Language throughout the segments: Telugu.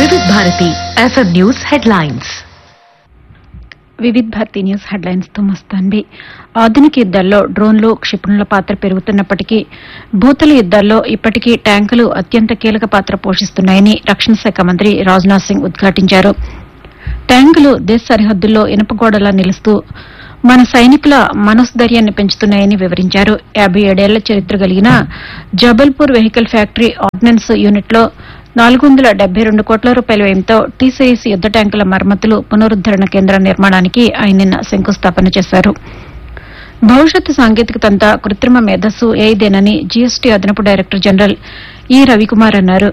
వివిధ Bharati F M news headlines Vividh Bharati news headlines తో మస్తాన్బి ఆధునిక యుద్దాల్లో డ్రోన్లు క్షిపణుల పాత్ర పెరుగుతున్నప్పటికీ భూతల యుద్దాల్లో ఇప్పటికీ ట్యాంకులు అత్యంత కీలక పాత్ర పోషిస్తున్నాయని రక్షణ శాఖ మంత్రి రాజ్నాథ్ సింగ్ ఉద్ఘాటించారు ట్యాంకులు దేశ సరిహద్దుల్లో ఇనుపగోడలా నిలుస్తూ మన సైనికుల మనోస్థైర్యాన్ని పెంచుతున్నాయని వివరించారు యాబై ఏడేళ్ల చరిత్ర కలిగిన జబల్పూర్ వెహికల్ ఫ్యాక్టరీ ఆర్డినెన్స్ యూనిట్లో నాలుగు వందల డెబ్బై రెండు కోట్ల రూపాయల వ్యయంతో టీ సిరీస్ యుద్ద ట్యాంకుల మరమ్మతులు పునరుద్దరణ కేంద్ర నిర్మాణానికి ఆయన నిన్న శంకుస్థాపన చేశారు భవిష్యత్తు సాంకేతికతంతా కృత్రిమ మేధస్సు ఏదేనని జీఎస్టీ అదనపు డైరెక్టర్ జనరల్ ఈ రవికుమార్ అన్నారు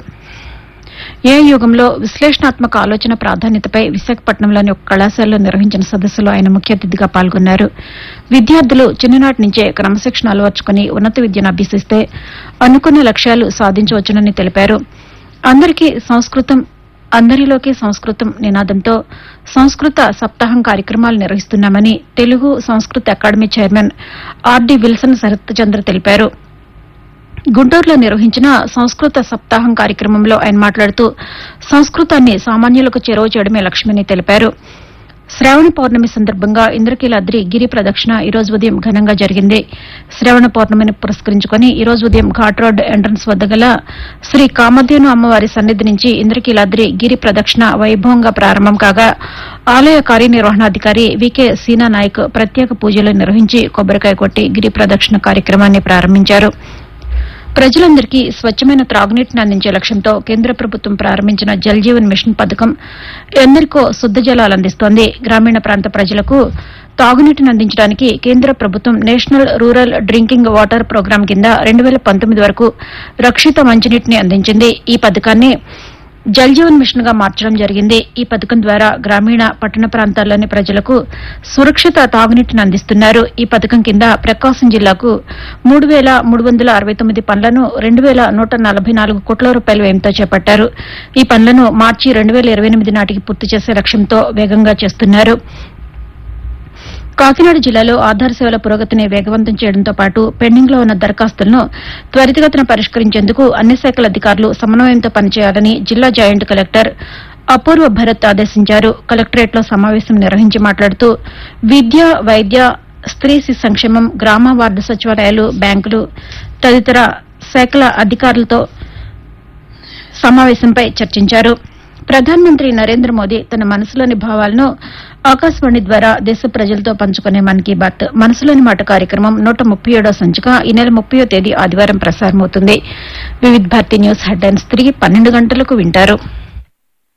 ఏ యుగంలో విశ్లేషణాత్మక ఆలోచన ప్రాధాన్యతపై విశాఖపట్నంలోని ఒక కళాశాలలో నిర్వహించిన సదస్సులో ఆయన ముఖ్య అతిథిగా పాల్గొన్నారు విద్యార్థులు చిన్ననాటి నుంచే క్రమశిక్షణ అలవర్చుకుని ఉన్నత విద్యను అభ్యసిస్తే అనుకున్న లక్ష్యాలు సాధించవచ్చునని తెలిపారు అందరికీ సంస్కృతం అందరిలోకి సంస్కృతం నినాదంతో సంస్కృత సప్తాహం కార్యక్రమాలు నిర్వహిస్తున్నామని Telugu Samskrita academy chairman R D Wilson Sarath Chandra తెలిపారు గుంటూరులో నిర్వహించిన సంస్కృత సప్తాహం కార్యక్రమంలో ఆయన మాట్లాడుతూ సంస్కృతాన్ని సామాన్యులకు చేరువ చేయడమే లక్ష్యమని తెలిపారు శ్రావణ పౌర్ణమి సందర్భంగా ఇంద్రకీలాద్రి గిరి ప్రదక్షిణ ఈ రోజు ఉదయం ఘనంగా జరిగింది శ్రావణ పౌర్ణమిని పురస్కరించుకుని ఈ రోజు ఉదయం ఘాట్ రోడ్ ఎంట్రన్స్ వద్ద గల శ్రీ కామధేను అమ్మవారి సన్నిధి నుంచి ఇంద్రకీలాద్రి గిరి ప్రదక్షిణ వైభవంగా ప్రారంభం కాగా ఆలయ కార్యనిర్వహణాధికారి వికే సీనా నాయక్ ప్రత్యేక పూజలు నిర్వహించి కొబ్బరికాయ కొట్టి గిరి ప్రదక్షిణ కార్యక్రమాన్ని ప్రారంభించారు ప్రజలందరికీ స్వచ్ఛమైన త్రాగునీటిని అందించే లక్ష్యంతో కేంద్ర ప్రభుత్వం ప్రారంభించిన జల్ జీవన్ మిషన్ పథకం ఎందరికో శుద్ద జలాలు అందిస్తోంది గ్రామీణ ప్రాంత ప్రజలకు తాగునీటిని అందించడానికి కేంద్ర ప్రభుత్వం national rural drinking water program కింద రెండు వేల పంతొమ్మిది వరకు రక్షిత మంచినీటిని అందించింది ఈ పథకాన్ని జల్ జీవన్ మిషన్ గా మార్చడం జరిగింది ఈ పథకం ద్వారా గ్రామీణ పట్టణ ప్రాంతాల్లోని ప్రజలకు సురక్షిత తాగునీటిని అందిస్తున్నారు ఈ పథకం కింద ప్రకాశం జిల్లాకు మూడు వేల మూడు వందల అరవై తొమ్మిది పనులను రెండు వేల నూట నలభై నాలుగు కోట్ల రూపాయల వ్యయంతో చేపట్టారు ఈ పనులను మార్చి రెండు వేల ఇరవై ఎనిమిది నాటికి పూర్తి చేసే లక్ష్యంతో వేగంగా చేస్తున్నారు కాకినాడ జిల్లాలో ఆధార్ సేవల పురోగతిని వేగవంతం చేయడంతో పాటు పెండింగ్ లో ఉన్న దరఖాస్తులను త్వరితగతిన పరిష్కరించేందుకు అన్ని శాఖల అధికారులు సమన్వయంతో పనిచేయాలని జిల్లా జాయింట్ కలెక్టర్ అపూర్వ భరత్ ఆదేశించారు కలెక్టరేట్ లో సమావేశం నిర్వహించి మాట్లాడుతూ విద్య వైద్య స్త్రీ శిశు సంక్షేమం గ్రామ వార్డు సచివాలయాలు బ్యాంకులు తదితర శాఖల అధికారులతో సమావేశంపై చర్చించారు ప్రధానమంత్రి నరేంద్ర మోదీ తన మనసులోని భావాలను ఆకాశవాణి ద్వారా దేశ ప్రజలతో పంచుకునే మన్ కీ బాత్ మనసులోని మాట కార్యక్రమం నూట ముప్పై ఏడో సంచిక ఈ నెల ముప్పయో తేదీ ఆదివారం ప్రసారమవుతుంది వివిధ భారతి న్యూస్ హెడ్లైన్స్ తిరిగి పన్నెండు గంటలకు వింటారు